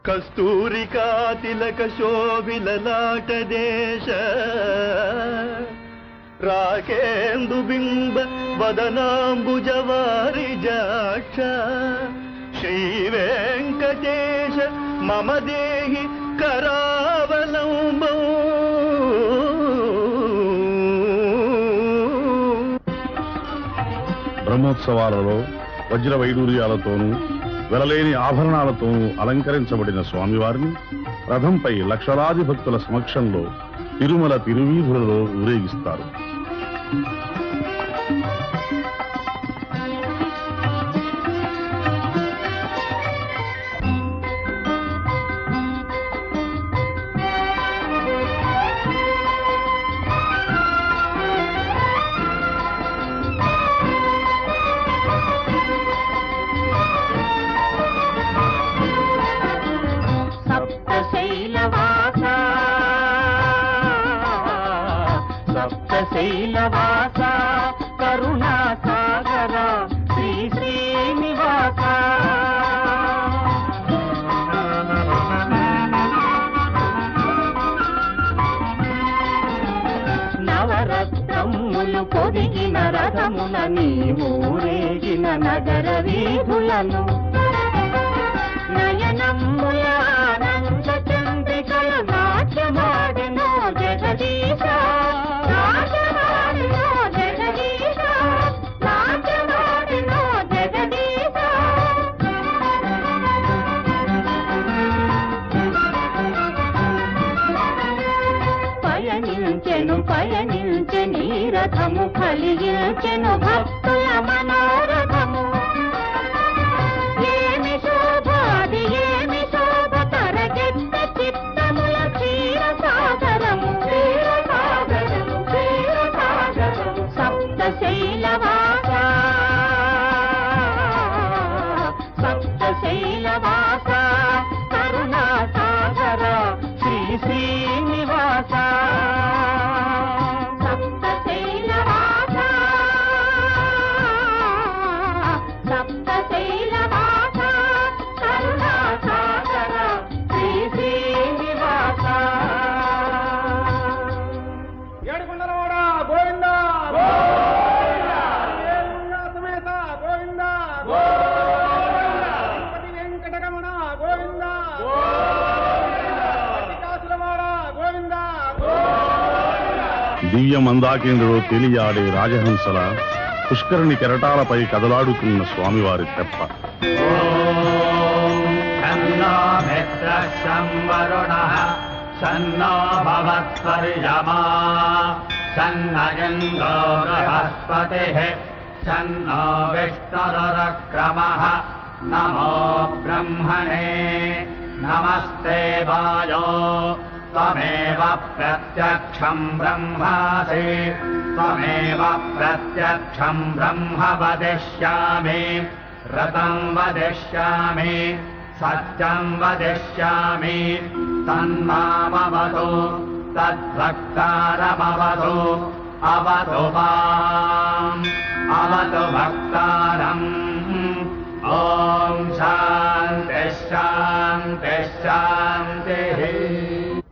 కస్తూరికా తిలక శోభిలలాట దేశ రాకేందు బింబ వదనాంబుజవారి జాక్ష శ్రీ వెంకటేశ మమ దేహి కరావలంబం బ్రహ్మోత్సవాలలో వజ్ర వైడూర్యాలతోనూ వెలలేని ఆభరణాలతోనూ అలంకరించబడిన స్వామివారిని రథంపై లక్షలాది భక్తుల సమక్షంలో తిరుమల తిరువీధులలో ఊరేగిస్తారు సప్తశైలవాస సప్తశైలవాస కరుణా సాగర శ్రీ శ్రీనివాస నవరత్నములు పొదిగిన రథముల నీవూరేగిన నగర వీధులను నయనమ్ముల ఆనంద చంద్రికల నాట్యమాడెనో జగదీశ నాట్యమాడెనో జగదీశ నాట్యమాడెనో జగదీశ పయనించెను పయనించెని రథము కలిగించెను భక్తుల మనోరథము ఏమి శోభ అది ఏమి శోభ తరగెత్త చిత్తముల క్షీర సాగరము క్షీర సాగరము క్షీర సాగరము సప్త శైలవాస సప్త శైలవాస కరుణా సాగర శ్రీ శ్రీనివాస సప్త శైలవాస సప్త శైలవాస కరుణా సాగర శ్రీ శ్రీనివాస ఏడుకొండలవాడ గోవింద ఏడుకొండ సమేత గోవింద తిరుపతి వెంకటరమణ గోవింద కాసులవాడ గోవింద దివ్య మందాకేంద్రుడు తేలియాడే రాజహంసల పుష్కరిణి కెరటాలపై కదలాడుతున్న స్వామివారి తెప్ప సన్నో మిత్రశం వరుణః సన్నో భవత్వర్యమా సన్నయందో బృహస్పతిः సన్నో విష్ణురురక్రమः నమో బ్రహ్మణే నమస్తే వాయో त्वमेव प्रत्यक्षम् ब्रह्मासि त्वमेव प्रत्यक्षम् ब्रह्म वदिष्यामि रतम् वदिष्यामि सत्यम् वदिष्यामि तन्मामवतु तद्भक्तारमवतु अवतु माम् अवतु भक्तारम् ॐ शान्तिः शान्तिः शान्तिः